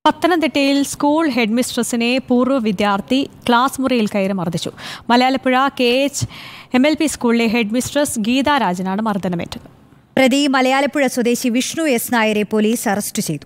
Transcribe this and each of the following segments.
പത്തനംതിട്ടയിൽ school head മിസ്ട്രസിനെ പൂർവ്വ വിദ്യാർത്ഥി ക്ലാസ് മുറിയിൽ കയറി മർദ്ദിച്ചു Malayalapuzha K H M L P സ്കൂളിലെ ഹെഡ് മിസ്ട്രസ് ഗീതാരാജനാണ് മർദ്ദനമേറ്റത് പ്രതി മലയാളപ്പുഴ സ്വദേശി വിഷ്ണു എസ് നായരെ പോലീസ് അറസ്റ്റ് ചെയ്തു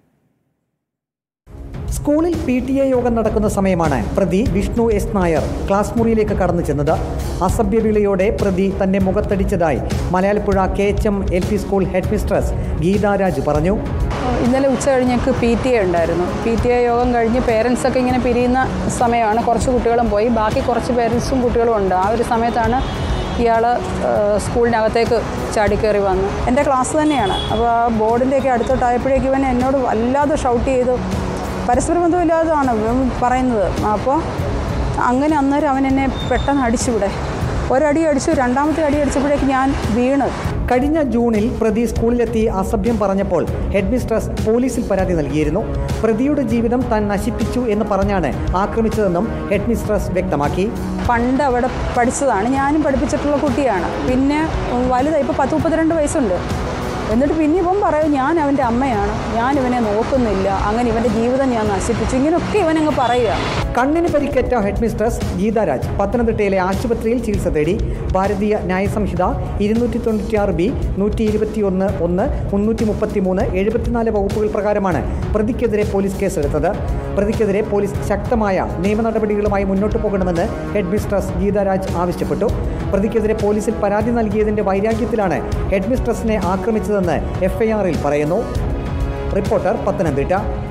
സ്കൂളിൽ പി ടി എ യോഗം നടക്കുന്ന സമയമാണ് പ്രതി വിഷ്ണു എസ് നായർ ക്ലാസ് മുറിയിലേക്ക് കടന്നു ചെന്നത് അസഭ്യവിളിയോടെ പ്രതി തന്നെ മുഖത്തടിച്ചതായി Malayalapuzha K H M L P school headmistress Geetharaj പറഞ്ഞു ഇന്നലെ ഉച്ച കഴിഞ്ഞ് ഞങ്ങൾക്ക് പി ടി എ ഉണ്ടായിരുന്നു പി ടി എ യോഗം കഴിഞ്ഞ് പേരൻസൊക്കെ ഇങ്ങനെ പിരിയുന്ന സമയമാണ് കുറച്ച് കുട്ടികളും പോയി ബാക്കി കുറച്ച് പേരൻസും കുട്ടികളും ഉണ്ട് ആ ഒരു സമയത്താണ് ഇയാൾ സ്കൂളിനകത്തേക്ക് ചാടിക്കയറി വന്നു എൻ്റെ ക്ലാസ് തന്നെയാണ് അപ്പോൾ ആ ബോർഡിൻ്റെയൊക്കെ അടുത്തോട്ടായപ്പോഴേക്കും ഇവൻ എന്നോട് വല്ലാതെ ഷൗട്ട് ചെയ്തു പരസ്പര ബന്ധമില്ലാതാണ് ഇവൻ പറയുന്നത് അപ്പോൾ അങ്ങനെ അന്നേരം അവൻ എന്നെ പെട്ടെന്ന് അടിച്ചുവിടെ ഒരടി അടിച്ചു രണ്ടാമത്തെ അടി അടിച്ചപ്പോഴേക്ക് ഞാൻ വീണ് കഴിഞ്ഞ ജൂണിൽ പ്രതി സ്കൂളിലെത്തി അസഭ്യം പറഞ്ഞപ്പോൾ ഹെഡ് മിസ്ട്രസ് പോലീസിൽ പരാതി നൽകിയിരുന്നു പ്രതിയുടെ ജീവിതം താൻ നശിപ്പിച്ചു എന്ന് പറഞ്ഞാണ് ആക്രമിച്ചതെന്നും ഹെഡ് മിസ്ട്രസ് വ്യക്തമാക്കി പണ്ട് അവിടെ പഠിച്ചതാണ് ഞാനും പഠിപ്പിച്ചിട്ടുള്ള കുട്ടിയാണ് പിന്നെ വലുതായി ഇപ്പോൾ പത്ത് മുപ്പത്തിരണ്ട് വയസ്സുണ്ട് എന്നിട്ട് പിന്നെ ഇവൻ പറയും ഞാൻ അവൻ്റെ അമ്മയാണ് ഞാൻ ഇവനെ നോക്കുന്നില്ല അങ്ങനെ ഇവൻ്റെ ജീവിതം ഞാൻ നശിപ്പിച്ചു ഇങ്ങനെയൊക്കെ ഇവനങ്ങ് പറയുക കണ്ണിന് പരിക്കേറ്റ ഹെഡ് മിസ്ട്രസ് ഗീതാരാജ് പത്തനംതിട്ടയിലെ ആശുപത്രിയിൽ ചികിത്സ തേടി ഭാരതീയ ന്യായ സംഹിത ഇരുന്നൂറ്റി തൊണ്ണൂറ്റിയാറ് ബി നൂറ്റി ഇരുപത്തി ഒന്ന് ഒന്ന് മുന്നൂറ്റി മുപ്പത്തി മൂന്ന് എഴുപത്തിനാല് വകുപ്പുകൾ പ്രകാരമാണ് പ്രതിക്കെതിരെ പോലീസ് കേസെടുത്തത് പ്രതിക്കെതിരെ പോലീസ് ശക്തമായ നിയമ നടപടികളുമായി മുന്നോട്ട് പോകണമെന്ന് ഹെഡ് മിസ്ട്രസ് ഗീതാരാജ് ആവശ്യപ്പെട്ടു പ്രതിക്കെതിരെ പോലീസിൽ പരാതി നൽകിയതിന്റെ വൈരാഗ്യത്തിലാണ് ഹെഡ് മിസ്ട്രസിനെ ആക്രമിച്ചതെന്ന് എഫ്ഐആറിൽ പറയുന്നു റിപ്പോർട്ടർ പത്തനംതിട്ട